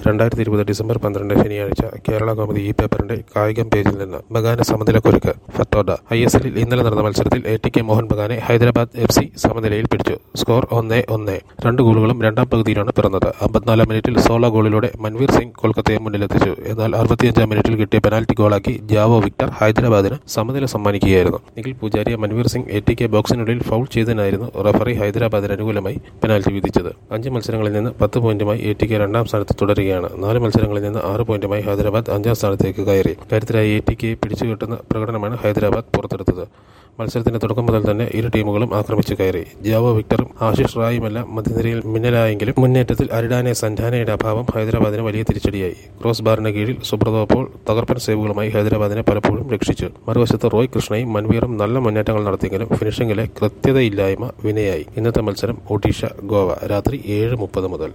രണ്ടായിരത്തി ഇരുപത് ഡിസംബർ പന്ത്രണ്ട് ശനിയാഴ്ച കേരള കോമഡി ഈ പേപ്പറിന്റെ കായികം പേജിൽ നിന്ന് ബഗാന സമനിലക്കുരുക്ക് ഫത്തോഡ ഐ എസ് എല്ലിൽ ഇന്നലെ നടന്ന മത്സരത്തിൽ എ ടി കെ മോഹൻ ബഗാനെ ഹൈദരാബാദ് എഫ് സി സമനിലയിൽ പിടിച്ചു സ്കോർ ഒന്ന് ഒന്ന് രണ്ട് ഗോളുകളും രണ്ടാം പകുതിയിലാണ് പിറന്നത് അമ്പത്തിനാലാം മിനിറ്റിൽ സോളോ ഗോളിലൂടെ മൻവീർ സിംഗ് കൊൽക്കത്തയെ മുന്നിലെത്തിച്ചു എന്നാൽ അറുപത്തിയഞ്ചാം മിനിറ്റിൽ കിട്ടിയ പെനാൽറ്റി ഗോളാക്കി ജാവോ വിക്ടർ ഹൈദരാബാദിന് സമനില സമ്മാനിക്കുകയായിരുന്നു നിഖിൽ പൂജാരിയെ Manvir Singh A T K ബോക്സിനുള്ളിൽ ഫൗൾ ചെയ്തതിനായിരുന്നു റഫറി ഹൈദരാബാദിന് അനുകൂലമായി പെനാൽറ്റി വിധിച്ചത് അഞ്ച് മത്സരങ്ങളിൽ നിന്ന് പത്ത് പോയിന്റുമായി എ ടി കെ രണ്ടാം സ്ഥാനത്ത് തുടരുകയാണ് നാല് മത്സരങ്ങളിൽ നിന്ന് ആറ് പോയിന്റുമായി ഹൈദരാബാദ് അഞ്ചാം സ്ഥാനത്തേക്ക് കയറി കരുത്തരായ എ ടി കെ പിടിച്ചുകെട്ടുന്ന പ്രകടനമാണ് ഹൈദരാബാദ് പുറത്തെടുത്തത് മത്സരത്തിന്റെ തുടക്കം മുതൽ തന്നെ ഇരു ടീമുകളും ആക്രമിച്ചു കയറി ജാവോ വിക്ടറും ആശിഷ് റായുമെല്ലാം മധ്യനിരയിൽ മിന്നലായെങ്കിലും മുന്നേറ്റത്തിൽ അരിഡാനെ സന്ധാനയുടെ അഭാവം ഹൈദരാബാദിന് വലിയ തിരിച്ചടിയായി ക്രോസ് ബാറിന് കീഴിൽ സുബ്രതോ പോൾ തകർപ്പൻ സേവുകളുമായി ഹൈദരാബാദിനെ പലപ്പോഴും രക്ഷിച്ചു മറുവശത്ത് റോയ് കൃഷ്ണയും മൻവീറും നല്ല മുന്നേറ്റങ്ങൾ നടത്തിയെങ്കിലും ഫിനിഷിംഗിലെ കൃത്യതയില്ലായ്മ വിനയായി ഇന്നത്തെ മത്സരം ഒഡീഷ ഗോവ രാത്രി ഏഴ് മുപ്പത് മുതൽ